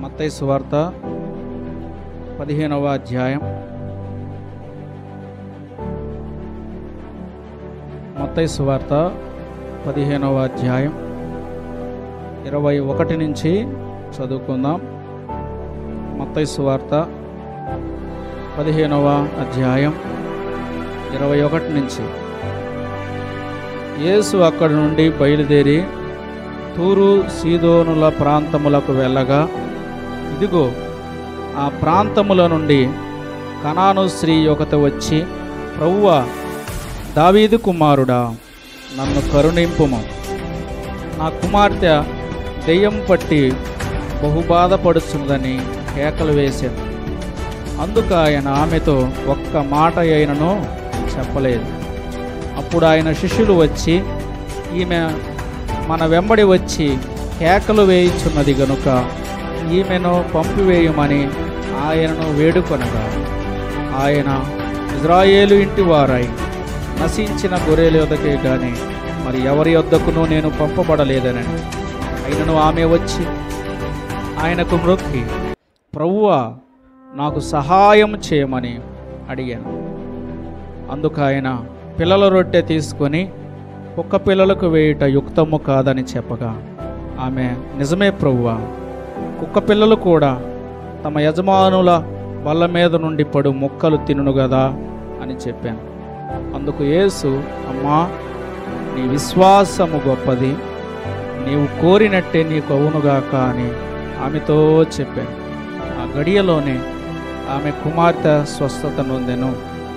మత్తయి సువార్త పదిహేనవ అధ్యాయం మత్తయి సువార్త పదిహేనవ అధ్యాయం ఇరవై ఒకటి నుంచి చదువుకుందాం మత్తయి సువార్త పదిహేనవ అధ్యాయం ఇరవై ఒకటి నుంచి యేసు అక్కడి నుండి బయలుదేరి తూరు సీదోనుల ప్రాంతములకు వెళ్ళగా ఇదిగో ఆ ప్రాంతముల నుండి కనాను స్త్రీ ఒకత వచ్చి ప్రభువా దావీదు కుమారుడా నన్ను కరుణింపుము నా కుమార్తె దెయ్యం పట్టి బహుబాధపడుచున్నదని కేకలు వేశాను అందుకు ఆయన ఆమెతో ఒక్క మాట అయినను చెప్పలేదు అప్పుడు ఆయన శిష్యులు వచ్చి ఈమె మన వెంబడి వచ్చి కేకలు వేయించున్నది గనుక ఈమెను పంపివేయమని ఆయనను వేడుకొనగా ఆయన ఇజ్రాయేలు ఇంటి వారై నశించిన గొర్రెల యొద్దకే గాని మరి ఎవరి యొద్దకును నేను పంపబడలేదనని అయినను ఆమె వచ్చి ఆయనకు మ్రొక్కి ప్రభువా నాకు సహాయం చేయమని అడిగాను అందుకు ఆయన పిల్లల రొట్టె తీసుకొని కుక్క పిల్లలకు వేయుట యుక్తము కాదని చెప్పగా ఆమె నిజమే ప్రభువా కుక్క పిల్లలు కూడా తమ యజమానుల బల్ల మీద నుండి పడు ముక్కలు తినును గదా అని చెప్పాను అందుకు యేసు అమ్మా నీ విశ్వాసము గొప్పది నీవు కోరినట్టే నీకు అవునుగాక అని ఆమెతో చెప్పాను ఆ గడియలోనే ఆమె కుమార్తె స్వస్థత నొందెను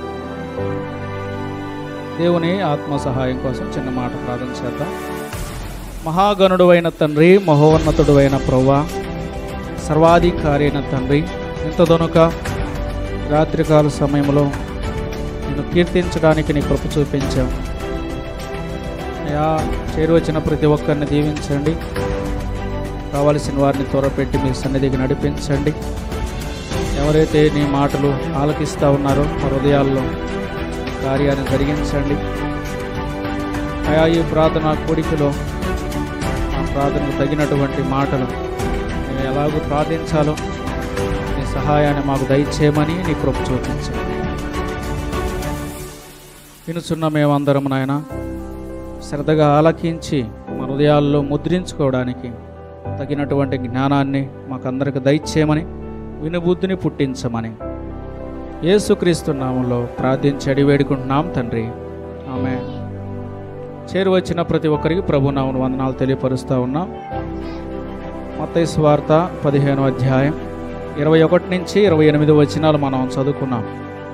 దేవుని ఆత్మ సహాయం కోసం చిన్న మాట ప్రార్థన చేద్దాం మహాగణుడు అయిన తండ్రి మహోన్నతుడు అయిన ప్రవ్వా సర్వాధికారి అయిన తండ్రి ఇంత దొనుక రాత్రికాల సమయంలో నేను కీర్తించడానికి నీ కృప చూపించావు అయా చేరువచ్చిన ప్రతి ఒక్కరిని దీవించండి కావలసిన వారిని త్వరపెట్టి మీ సన్నిధికి నడిపించండి ఎవరైతే నీ మాటలు ఆలకిస్తూ ఉన్నారో మా హృదయాల్లో కార్యాన్ని జరిగించండి అయా ఈ ప్రార్థన కోడికలో ఆ ప్రార్థనకు తగినటువంటి మాటలు మేము ఎలాగో ప్రార్థించాలో నీ సహాయాన్ని మాకు దయచేయమని నీ కృప చూపించండి వినుచున్న మేమందరం నాయన శ్రద్ధగా ఆలకించి మా హృదయాల్లో ముద్రించుకోవడానికి తగినటువంటి జ్ఞానాన్ని మాకందరికి దయచేయమని వినుబుద్ధిని పుట్టించమని యేసుక్రీస్తు నామంలో ప్రార్థించి అడి వేడుకుంటున్నాం తండ్రి ఆమె చేరువచ్చిన ప్రతి ఒక్కరికి ప్రభు నామను వందనాలు తెలియపరుస్తూ ఉన్నాం మత్తయి స్వార్త పదిహేను అధ్యాయం ఇరవై ఒకటి నుంచి ఇరవై ఎనిమిది వచనాలు మనం చదువుకున్నాం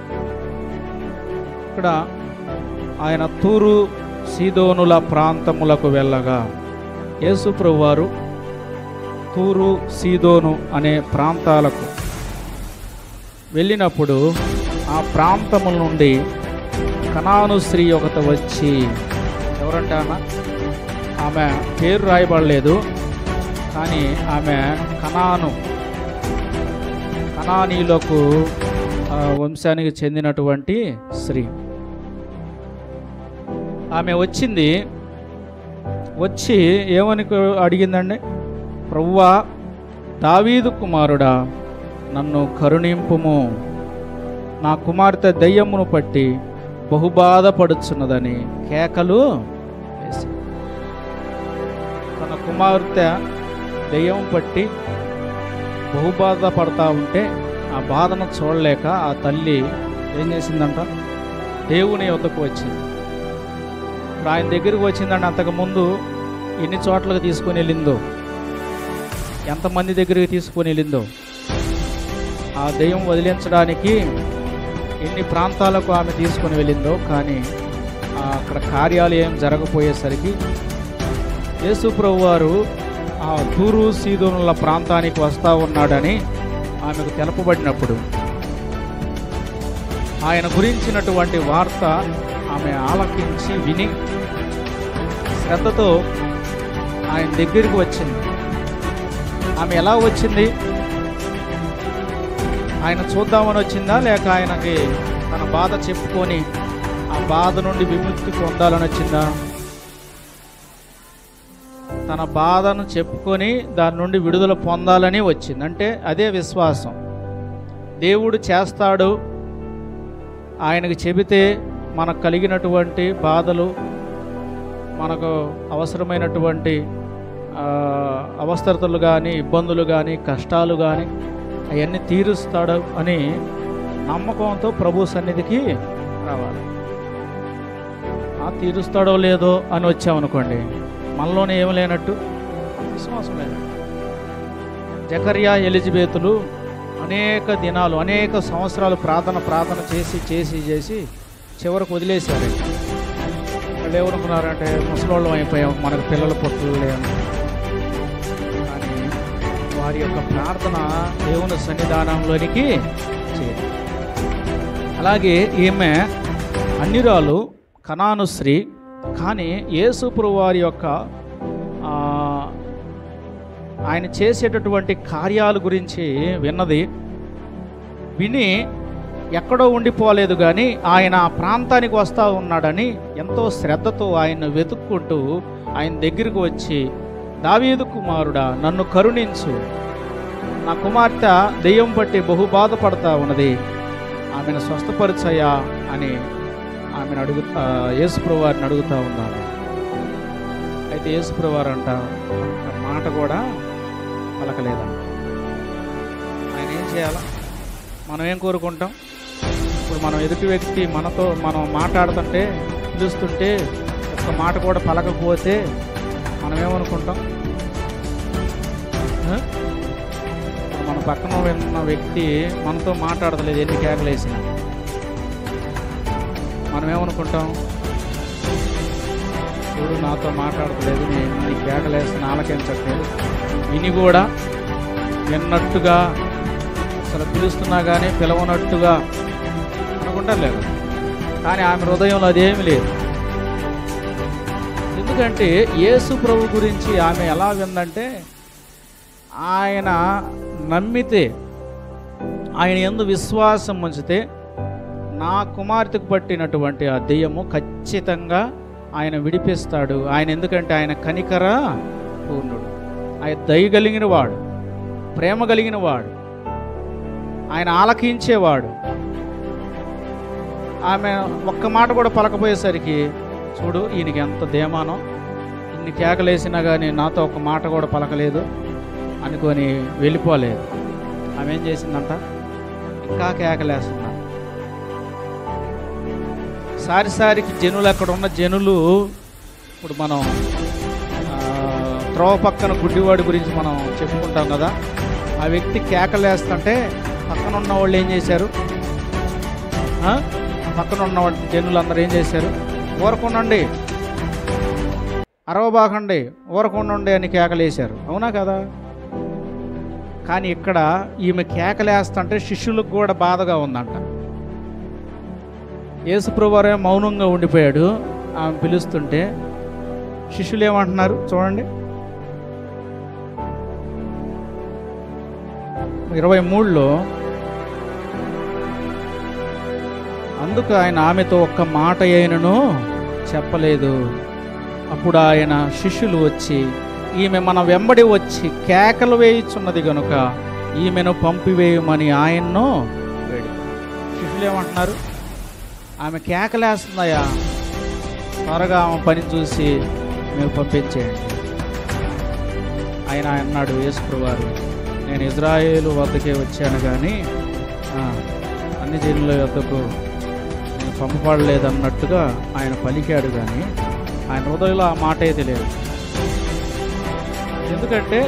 ఇక్కడ ఆయన తూరు సీదోనుల ప్రాంతములకు వెళ్ళగా యేసు ప్రభువారు తూరు సీదోను అనే ప్రాంతాలకు వెళ్ళినప్పుడు ఆ ప్రాంతముల నుండి కనాను స్త్రీ ఒకత వచ్చి ఎవరంటే ఆమె ఆమె పేరు రాయబడలేదు కానీ ఆమె కనాను కనానీలకు ఆ, వంశానికి చెందినటువంటి స్త్రీ ఆమె వచ్చింది వచ్చి ఏమని అడిగిందండి ప్రభువా దావీదు కుమారుడా నన్ను కరుణింపుము నా కుమార్తె దయ్యమును పట్టి బహుబాధపడుచున్నదని కేకలు వేసి తన కుమార్తె దయ్యం పట్టి బహుబాధపడతా ఉంటే ఆ బాధను చూడలేక ఆ తల్లి ఏం చేసిందంట దేవుని వద్దకు వచ్చింది ఇప్పుడు ఆయన దగ్గరికి వచ్చిందంటే అంతకుముందు ఎన్ని చోట్లకు తీసుకొని వెళ్ళిందో ఎంతమంది దగ్గరికి తీసుకొని వెళ్ళిందో ఆ దెయ్యం వదిలించడానికి ఎన్ని ప్రాంతాలకు ఆమె తీసుకొని వెళ్ళిందో కానీ ఆ అక్కడ కార్యాలు ఏం జరగపోయేసరికి యేసుప్రభు వారు ఆ తూరు సీదోనుల ప్రాంతానికి వస్తా ఉన్నాడని ఆమెకు తెలపబడినప్పుడు ఆయన గురించినటువంటి వార్త ఆమె ఆలకించి విని శ్రద్ధతో ఆయన దగ్గరికి వచ్చింది ఆమె ఎలా వచ్చింది ఆయన చూద్దామని వచ్చిందా లేక ఆయనకి తన బాధ చెప్పుకొని ఆ బాధ నుండి విముక్తి పొందాలని వచ్చిందా తన బాధను చెప్పుకొని దాని నుండి విడుదల పొందాలని వచ్చింది అంటే అదే విశ్వాసం దేవుడు చేస్తాడు ఆయనకు చెబితే మనకు కలిగినటువంటి బాధలు మనకు అవసరమైనటువంటి ఆ, అవస్థతలు కానీ ఇబ్బందులు కానీ కష్టాలు కానీ అవన్నీ తీరుస్తాడు అని నమ్మకంతో ప్రభు సన్నిధికి రావాలి ఆ తీరుస్తాడో లేదో అని వచ్చామనుకోండి మనలోనే ఏమి లేనట్టు విశ్వాసం లేనట్టు జకర్యా ఎలిజబెతులు అనేక దినాలు అనేక సంవత్సరాలు ప్రార్థన ప్రార్థన చేసి చేసి చేసి చివరకు వదిలేశారు వాళ్ళు ఏమనుకున్నారంటే ముసలోళ్ళం అయిపోయాం మనకు పిల్లల పొట్టులు లేవు కానీ వారి యొక్క ప్రార్థన దేవుని సన్నిధానంలోనికి చేరి అలాగే ఈమె అన్యురాలు కనాను స్త్రీ కానీ యేసుప్రు వారి యొక్క ఆ, ఆయన చేసేటటువంటి కార్యాల గురించి విన్నది విని ఎక్కడో ఉండిపోలేదు కానీ ఆయన ఆ ప్రాంతానికి వస్తూ ఉన్నాడని ఎంతో శ్రద్ధతో ఆయన వెతుక్కుంటూ ఆయన దగ్గరికి వచ్చి దావీదు కుమారుడా నన్ను కరుణించు నా కుమార్తె దెయ్యం పట్టి బహు బాధపడతా ఉన్నది ఆమెను స్వస్థపరచయ్యా అని ఆమెను అడుగు యేసుప్రభు వారిని అడుగుతూ ఉన్నాను అయితే యేసుప్రభు వారు అంట ఒక్క మాట కూడా పలకలేదంట ఆయన ఏం చేయాలా మనం ఏం కోరుకుంటాం ఇప్పుడు మనం ఎదుటి వ్యక్తి మనతో మనం మాట్లాడుతుంటే పిలుస్తుంటే ఒక్క మాట కూడా పలకపోతే మనం ఏమనుకుంటాం ఆ? ఇప్పుడు మన పక్కన ఉన్న వ్యక్తి మనతో మాట్లాడతలేదు ఎన్ని కేకలేసిన మనం ఏమనుకుంటాం చూడు నాతో మాట్లాడతలేదు నేను నీ కేకలేసిన ఆలకించట్లేదు విని కూడా విన్నట్టుగా అసలు పిలుస్తున్నా కానీ పిలవనట్టుగా అనుకుంటారు లేదు కానీ ఆమె హృదయంలో అదేమీ లేదు ఎందుకంటే యేసు ప్రభు గురించి ఆమె ఎలా విందంటే ఆయన నమ్మితే ఆయన ఎందు విశ్వాసం ఉంచితే నా కుమార్తెకు పట్టినటువంటి ఆ దెయ్యము ఖచ్చితంగా ఆయన విడిపిస్తాడు ఆయన ఎందుకంటే ఆయన కనికర పూర్ణుడు ఆయన దయ కలిగిన వాడు ప్రేమ కలిగిన వాడు ఆయన ఆలకించేవాడు ఆమె ఒక్క మాట కూడా పలకపోయేసరికి చూడు ఈయనకి ఎంత దేమానం ఇన్ని కేకలేసినా కానీ నాతో ఒక మాట కూడా పలకలేదు అనుకొని వెళ్ళిపోలేదు ఆమె ఏం చేసిందంట ఇంకా కేకలేస్తుందంట సారిసారికి జనులు అక్కడ ఉన్న జనులు ఇప్పుడు మనం ఆ, త్రోవ పక్కన గుడ్డివాడి గురించి మనం చెప్పుకుంటాం కదా ఆ వ్యక్తి కేకలేస్తుంటే పక్కన ఉన్న వాళ్ళు ఏం చేశారు ఆ? పక్కన ఉన్న వాళ్ళ జనులందరూ ఏం చేశారు ఊరకుండండి అరవబాకండి ఊరకుండండి అని కేకలేశారు అవునా కదా కానీ ఇక్కడ ఈమె కేకలేస్తుంటే శిష్యులకు కూడా బాధగా ఉందంట యేసుప్రభువారే మౌనంగా ఉండిపోయాడు ఆమె పిలుస్తుంటే శిష్యులు ఏమంటున్నారు చూడండి ఇరవై మూడులో అందుకు ఆయన ఆమెతో ఒక్క మాట అయినను చెప్పలేదు అప్పుడు ఆయన శిష్యులు వచ్చి ఈమె మన వెంబడి వచ్చి కేకలు వేయుచున్నది గనుక ఈమెను పంపివేయమని ఆయన్ను వేడి శిష్యులు ఏమంటున్నారు ఆమె కేకలేస్తుందయ్యా త్వరగా ఆమె పని చూసి మేము పంపించేయండి ఆయన అన్నాడు యేసుప్రభువారు నేను ఇజ్రాయేలు వద్దకే వచ్చాను కానీ ఆ, అన్ని జనుల వద్దకు నేను పంపబడలేదన్నట్టుగా ఆయన పలికాడు కానీ ఆయన హృదయంలో ఆ మాట అయితే లేదు ఎందుకంటే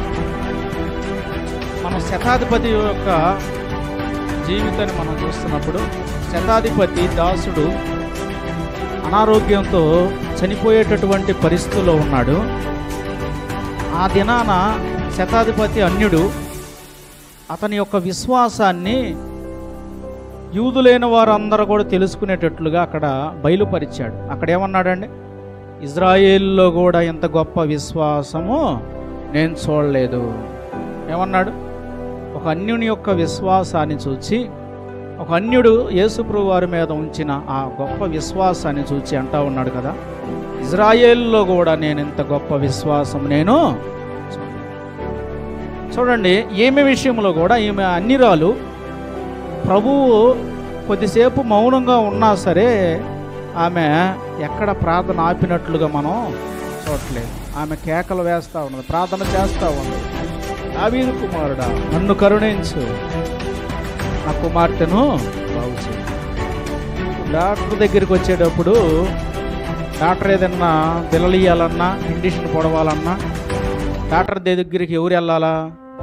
మనం శతాధిపతి యొక్క జీవితాన్ని మనం చూస్తున్నప్పుడు శతాధిపతి దాసుడు అనారోగ్యంతో చనిపోయేటటువంటి పరిస్థితుల్లో ఉన్నాడు ఆ దినాన శతాధిపతి అన్యుడు అతని యొక్క విశ్వాసాన్ని యూదులైన వారందరూ కూడా తెలుసుకునేటట్లుగా అక్కడ బయలుపరిచాడు అక్కడ ఏమన్నాడండి ఇజ్రాయేల్లో కూడా ఇంత గొప్ప విశ్వాసము నేను చూడలేదు ఏమన్నాడు ఒక అన్యుని యొక్క విశ్వాసాన్ని చూచి ఒక అన్యుడు యేసుప్రభు వారి మీద ఉంచిన ఆ గొప్ప విశ్వాసాన్ని చూచి అంటా ఉన్నాడు కదా ఇజ్రాయేల్లో కూడా నేను ఇంత గొప్ప విశ్వాసం నేను చూడలేదు. చూడండి ఈమె విషయంలో కూడా ఈమె అన్నిరాలు ప్రభువు కొద్దిసేపు మౌనంగా ఉన్నా సరే ఆమె ఎక్కడ ప్రార్థన ఆపినట్లుగా మనం చూడట్లేదు ఆమె కేకలు వేస్తూ ఉన్నది ప్రార్థన చేస్తూ ఉన్నది దావీదు కుమారుడా నన్ను కరుణించు నా కుమార్తెను బాగు చేయి డాక్టర్ దగ్గరికి వచ్చేటప్పుడు డాక్టర్ ఏదన్నా బిల్లలియాలన్నా ఇండిషన్ పొడవాలన్నా డాక్టర్ దగ్గరికి ఎవరు వెళ్ళాలా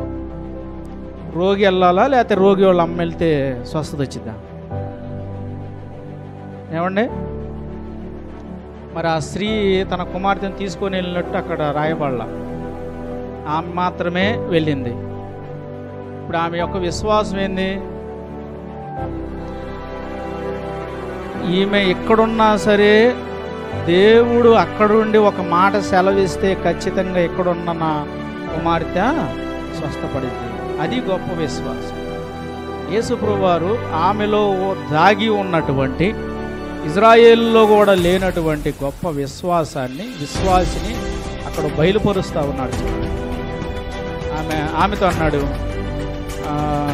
రోగి వెళ్ళాలా లేకపోతే రోగి వాళ్ళ అమ్మ వెళ్తే స్వస్థత వచ్చిందా ఏమండి మరి ఆ స్త్రీ తన కుమార్తెను తీసుకొని వెళ్ళినట్టు అక్కడ రాయబడాల ఆమె మాత్రమే వెళ్ళింది ఇప్పుడు ఆమె యొక్క విశ్వాసం ఏంది ఈమె ఎక్కడున్నా సరే దేవుడు అక్కడుండి ఒక మాట సెలవిస్తే ఖచ్చితంగా ఎక్కడున్న నా కుమార్తె స్వస్థపడింది అది గొప్ప విశ్వాసం యేసుప్రభు వారు ఆమెలో దాగి ఉన్నటువంటి ఇజ్రాయేల్లో కూడా లేనటువంటి గొప్ప విశ్వాసాన్ని విశ్వాసిని అక్కడ బయలుపరుస్తూ ఉన్నాడు చూడండి. ఆమె ఆమెతో అన్నాడు "ఆ,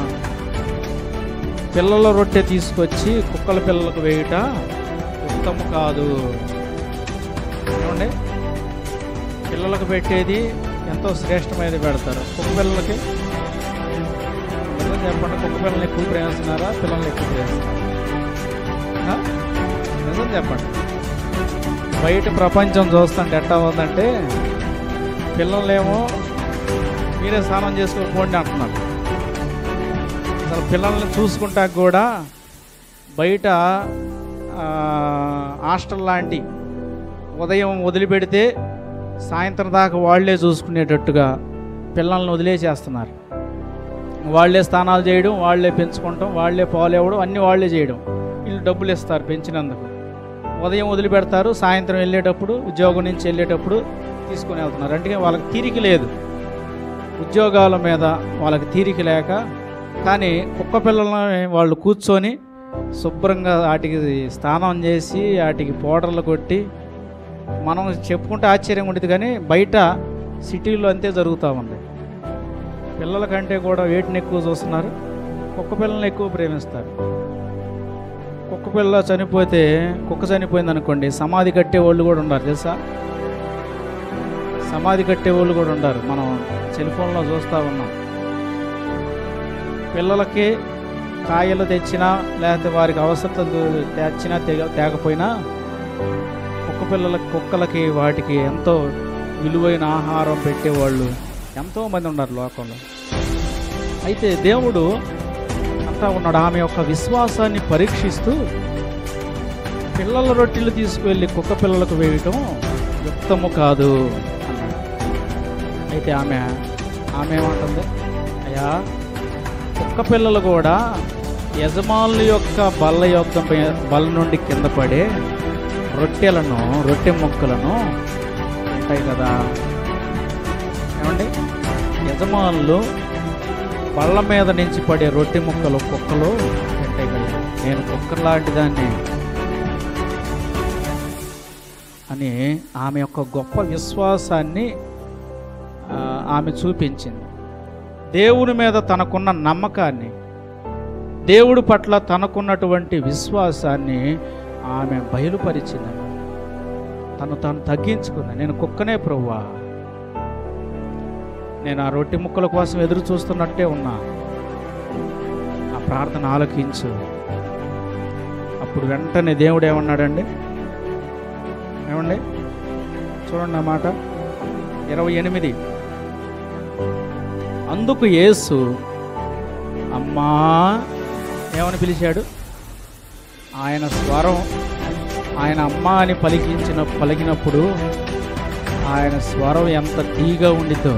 పిల్లల రొట్టె తీసుకొచ్చి కుక్కల పిల్లలకు వేయుట ఉత్తము కాదు ఏమండి పిల్లలకు పెట్టేది ఎంతో శ్రేష్టమైనది పెడతారు కుక్క పిల్లలకి నిజం చెప్పండి కుక్క పిల్లల్ని ఎక్కువ ప్రేమిస్తున్నారా పిల్లల్ని ఎక్కువ ప్రేమిస్తున్నారా ఆ? నిజం చెప్పండి బయట ప్రపంచం చూస్తుంటే ఎట్టా ఉందంటే పిల్లలేమో మీరే స్నానం చేసుకొని పోండి అంటున్నారు అసలు పిల్లల్ని చూసుకుంటాక కూడా బయట ఆ, హాస్టల్ లాంటి ఉదయం వదిలిపెడితే సాయంత్రం దాకా వాళ్ళే చూసుకునేటట్టుగా పిల్లల్ని వదిలేసేస్తున్నారు వాళ్ళే స్నానాలు చేయడం వాళ్ళే పెంచుకుంటాం వాళ్ళే పాలు ఇవ్వడం అన్నీ వాళ్ళే చేయడం వీళ్ళు డబ్బులు ఇస్తారు పెంచినందుకు ఉదయం వదిలిపెడతారు సాయంత్రం వెళ్ళేటప్పుడు ఉద్యోగం నుంచి వెళ్ళేటప్పుడు తీసుకొని వెళ్తున్నారు అంటే వాళ్ళకి తీరిక లేదు ఉద్యోగాల మీద వాళ్ళకి తీరిక లేక కానీ కుక్క పిల్లలని వాళ్ళు కూర్చొని శుభ్రంగా వాటికి స్నానం చేసి వాటికి పౌడర్లు కొట్టి మనం చెప్పుకుంటే ఆశ్చర్యం ఉంటుంది కానీ బయట సిటీలో అంతే జరుగుతూ ఉంది పిల్లల కంటే కూడా వేటిని ఎక్కువ చూస్తున్నారు కుక్క పిల్లల్ని ఎక్కువ ప్రేమిస్తారు కుక్క పిల్ల చనిపోతే కుక్క చనిపోయింది అనుకోండి సమాధి కట్టే వాళ్ళు కూడా ఉన్నారు తెలుసా సమాధి కట్టే వాళ్ళు కూడా ఉన్నారు మనం సెల్ ఫోన్లో చూస్తూ ఉన్నాం పిల్లలకి కాయలు తెచ్చినా లేకపోతే వారికి అవసరతలు తెచ్చినా తెగ తేకపోయినా కుక్క పిల్లలకి కుక్కలకి వాటికి ఎంతో విలువైన ఆహారం పెట్టేవాళ్ళు ఎంతోమంది ఉన్నారు లోకంలో అయితే దేవుడు అంతా ఉన్నాడు ఆమె యొక్క విశ్వాసాన్ని పరీక్షిస్తూ పిల్లల రొట్టెలు తీసుకువెళ్ళి కుక్క పిల్లలకు వేయటం యుక్తము కాదు అన్నాడు అయితే ఆమె ఆమె ఏమంటుంది అయ్యా కుక్క పిల్లలు కూడా యజమానుల యొక్క బల్ల యొక్క పై- బల్ల నుండి కింద పడే రొట్టెలను రొట్టె ముక్కలను ఉంటాయి కదా ఏమండి యజమానులు బళ్ళ మీద నుంచి పడే రొట్టె ముక్కలు కుక్కలు తింటాయి కదా నేను కుక్క లాంటి దాన్ని అని ఆమె యొక్క గొప్ప విశ్వాసాన్ని ఆ, ఆమె చూపించింది దేవుని మీద తనకున్న నమ్మకాన్ని దేవుడి పట్ల తనకున్నటువంటి విశ్వాసాన్ని ఆమె బయలుపరిచింది తను తాను తగ్గించుకుంది నేను కుక్కనే ప్రవ్వా నేను ఆ రొట్టె ముక్కల కోసం ఎదురు చూస్తున్నట్టే ఉన్నా ఆ ప్రార్థన ఆలకించు అప్పుడు వెంటనే దేవుడు ఏమన్నాడండి ఏమండి చూడండి ఆ మాట ఇరవై ఎనిమిది అందుకు యేసు అమ్మా ఏమని పిలిచాడు ఆయన స్వరం ఆయన అమ్మ అని పలికించిన పలికినప్పుడు ఆయన స్వరం ఎంత తీగా ఉండితో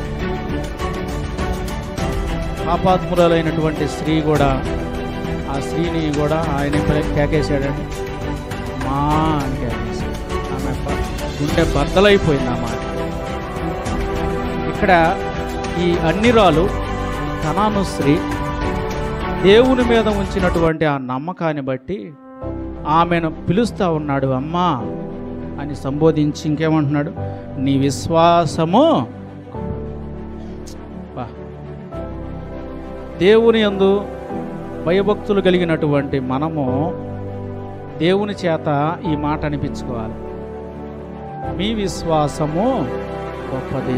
పాపాత్మురాలైనటువంటి స్త్రీ కూడా ఆ స్త్రీని కూడా ఆయన పలి- కేకేశాడండి అమ్మా అని కేకేశాడు ఆమె ప- గుండె బద్దలైపోయింది ఆ మాట ఇక్కడ ఈ అన్నిరాలు కనాను స్త్రీ దేవుని మీద ఉంచినటువంటి ఆ నమ్మకాన్ని బట్టి ఆమెను పిలుస్తూ ఉన్నాడు అమ్మా అని సంబోధించి ఇంకేమంటున్నాడు నీ విశ్వాసము బా. దేవుని యందు భయభక్తులు కలిగినటువంటి మనము దేవుని చేత ఈ మాట అనిపించుకోవాలి మీ విశ్వాసము గొప్పది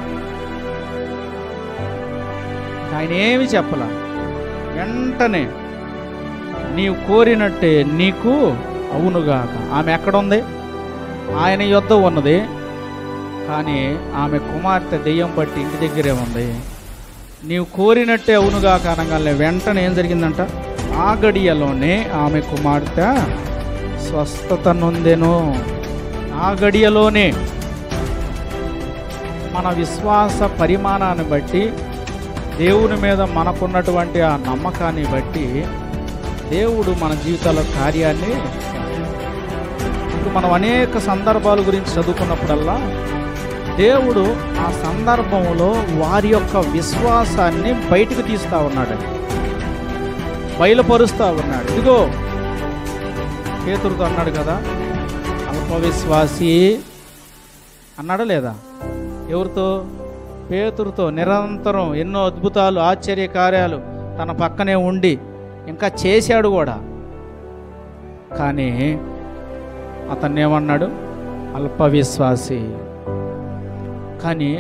ఆయన ఏమి చెప్పలా వెంటనే నీవు కోరినట్టే నీకు అవునుగాక ఆమె ఎక్కడుంది ఆయన యొద్ద ఉన్నది కానీ ఆమె కుమార్తె దెయ్యం పట్టి ఇంటి దగ్గరే ఉంది నీవు కోరినట్టే అవునుగాక అనగానే వెంటనే ఏం జరిగిందంట ఆ గడియలోనే ఆమె కుమార్తె స్వస్థత నొందెను ఆ గడియలోనే మన విశ్వాస పరిమాణాన్ని బట్టి దేవుని మీద మనకున్నటువంటి ఆ నమ్మకాన్ని బట్టి దేవుడు మన జీవితాల కార్యాన్ని ఇప్పుడు మనం అనేక సందర్భాల గురించి చదువుకున్నప్పుడల్లా దేవుడు ఆ సందర్భంలో వారి యొక్క విశ్వాసాన్ని బయటకు తీస్తా ఉన్నాడు బయలుపరుస్తా ఉన్నాడు ఇదిగో పేతురుతో అన్నాడు కదా అల్ప విశ్వాసి అన్నాడా లేదా ఎవరితో పేతురుతో నిరంతరం ఎన్నో అద్భుతాలు ఆశ్చర్య కార్యాలు తన పక్కనే ఉండి ఇంకా చేశాడు కూడా కానీ అతన్ని ఏమన్నాడు అల్ప విశ్వాసి కానీ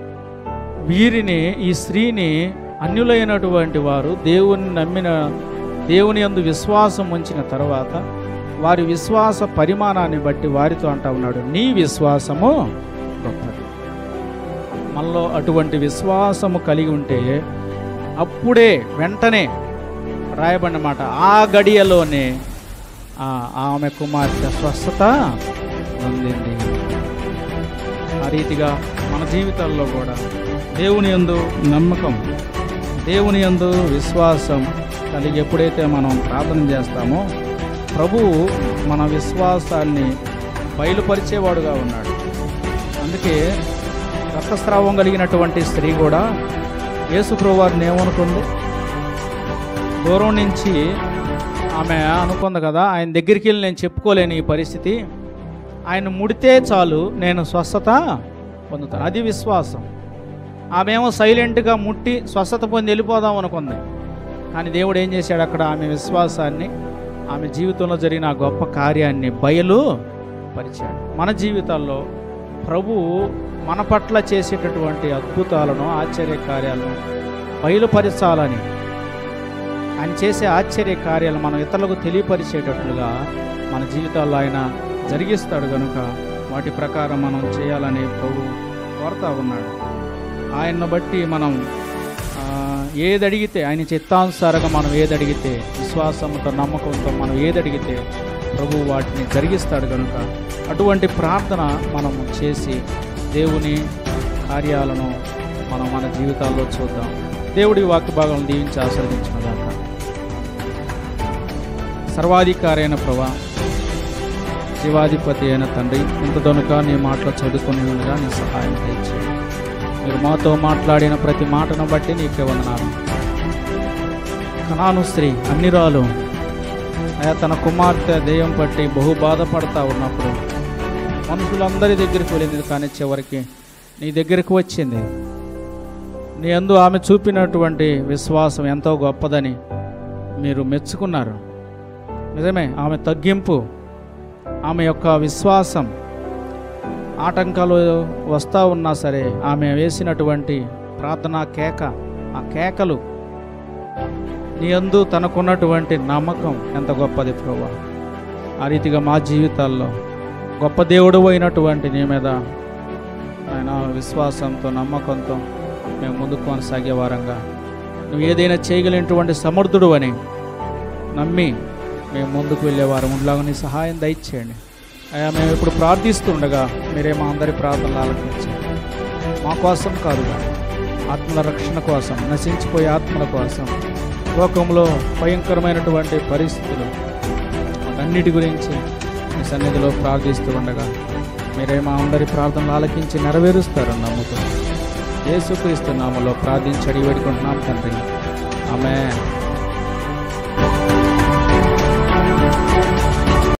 వీరిని ఈ స్త్రీని అన్యులైనటువంటి వారు దేవుని నమ్మిన దేవుని యందు విశ్వాసం ఉంచిన తర్వాత వారి విశ్వాస పరిమాణాన్ని బట్టి వారితో అంటా ఉన్నాడు నీ విశ్వాసము గొప్పది మనలో అటువంటి విశ్వాసము కలిగి ఉంటే అప్పుడే వెంటనే రాయబడిన మాట ఆ గడియలోనే ఆ ఆమె కుమార్తె స్వస్థత పొందింది ఆ రీతిగా మన జీవితాల్లో కూడా దేవుని యందు నమ్మకం దేవుని యందు విశ్వాసం కలిగి ఎప్పుడైతే మనం ప్రార్థన చేస్తామో ప్రభువు మన విశ్వాసాన్ని బయలుపరిచేవాడుగా ఉన్నాడు అందుకే రక్తస్రావం కలిగినటువంటి స్త్రీ కూడా యేసుప్రభు వారిని ఏమనుకుంది దూరం నుంచి ఆమె అనుకుంది కదా ఆయన దగ్గరికి వెళ్ళి నేను చెప్పుకోలేని ఈ పరిస్థితి ఆయన ముడితే చాలు నేను స్వస్థత పొందుతాను అది విశ్వాసం ఆమె ఏమో సైలెంట్గా ముట్టి స్వస్థత పొంది వెళ్ళిపోదాం అనుకుంది కానీ దేవుడు ఏం చేశాడు అక్కడ ఆమె విశ్వాసాన్ని ఆమె జీవితంలో జరిగిన ఆ గొప్ప కార్యాన్ని బయలు పరిచాడు మన జీవితాల్లో ప్రభు మన పట్ల చేసేటటువంటి అద్భుతాలను ఆశ్చర్య కార్యాలను బయలుపరచాలని ఆయన చేసే ఆశ్చర్య కార్యాలు మనం ఇతరులకు తెలియపరిచేటట్లుగా మన జీవితాల్లో ఆయన జరిగిస్తాడు కనుక వాటి ప్రకారం మనం చేయాలని ప్రభు కోరుతా ఉన్నాడు ఆయన్ను బట్టి మనం ఆ, ఏది అడిగితే ఆయన చిత్తానుసారంగా మనం ఏది అడిగితే విశ్వాసంతో నమ్మకంతో మనం ఏది అడిగితే ప్రభు వాటిని జరిగిస్తాడు కనుక అటువంటి ప్రార్థన మనం చేసి దేవుని కార్యాలను మనం మన జీవితాల్లో చూద్దాం దేవుడి వాక్య భాగం దీవించి ఆస్వాదించిన దాకా సర్వాధికారైన ప్రభా శివాధిపతి అయిన తండ్రి ఇంత దొనక నీ మాటలు చదువుకుని ఉండగా నీ సహాయం దయచేయండి మీరు మాతో మాట్లాడిన ప్రతి మాటను బట్టి నీకే వందనాలు కనాను స్త్రీ అన్నిరాలు ఆయా తన కుమార్తె దెయ్యం పట్టి బహు బాధపడతా ఉన్నప్పుడు మనుషులందరి దగ్గరికి వెళ్ళింది కానీ చివరికి నీ దగ్గరికి వచ్చింది నీ అందు ఆమె చూపినటువంటి విశ్వాసం ఎంతో గొప్పదని మీరు మెచ్చుకున్నారు నిజమే ఆమె తగ్గింపు ఆమె యొక్క విశ్వాసం ఆటంకాలు వస్తూ ఉన్నా సరే ఆమె వేసినటువంటి ప్రార్థనా కేక ఆ కేకలు నీ అందు తనకున్నటువంటి నమ్మకం ఎంత గొప్పది ప్రభా ఆ రీతిగా మా జీవితాల్లో గొప్ప దేవుడు అయినటువంటి నీ మీద ఆయన విశ్వాసంతో నమ్మకంతో మేము ముందుకు కొనసాగే వారంగా నువ్వు ఏదైనా చేయగలిగినటువంటి సమర్థుడు అని నమ్మి మేము ముందుకు వెళ్ళేవారు ఉండలాగా నీ సహాయం దయచేయండి అయ్యా మేము ఇప్పుడు ప్రార్థిస్తుండగా మీరే మా అందరి ప్రార్థనలు ఆలకించండి మా కోసం కాదు ఆత్మల రక్షణ కోసం నశించిపోయే ఆత్మల కోసం లోకంలో భయంకరమైనటువంటి పరిస్థితులు వాటన్నిటి గురించి మీ సన్నిధిలో ప్రార్థిస్తూ ఉండగా మీరే మా అందరి ప్రార్థనలు ఆలకించి నెరవేరుస్తారని నమ్ముతున్నాం యేసుక్రీస్తు నామలో ప్రార్థించి అడిగి పెట్టుకుంటున్నాం తండ్రి ఆమె